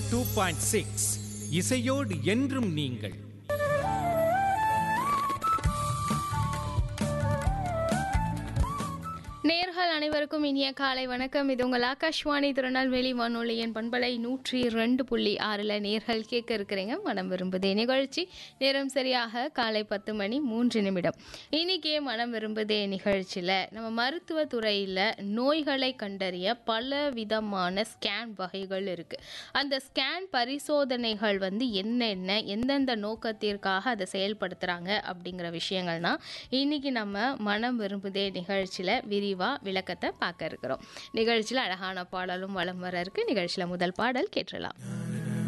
two point six இசையோடு என்றும் நீங்கள் நேர்கள் அனைவருக்கும் இனிய காலை வணக்கம் இது உங்கள் ஆகாஷ்வாணி திருநெல்வேலி வானொலியின் பண்பலை நூற்றி ரெண்டு புள்ளி ஆறில் நேர்கள் கேட்க இருக்கிறீங்க மனம் விரும்புதே நிகழ்ச்சி நேரம் சரியாக காலை பத்து மணி மூன்று நிமிடம் இன்னைக்கே மனம் விரும்புதே நிகழ்ச்சியில் நம்ம மருத்துவ துறையில் நோய்களை கண்டறிய பல விதமான ஸ்கேன் வகைகள் இருக்குது அந்த ஸ்கேன் பரிசோதனைகள் வந்து என்னென்ன எந்தெந்த நோக்கத்திற்காக அதை செயல்படுத்துகிறாங்க அப்படிங்கிற விஷயங்கள் தான் இன்னைக்கு நம்ம மனம் விரும்புதே நிகழ்ச்சியில் விரிவாக விளக்கத்தை பார்க்க இருக்கிறோம் நிகழ்ச்சியில் அழகான பாடலும் வளம் வர இருக்கு நிகழ்ச்சியில் முதல் பாடல் கேட்டுடலாம்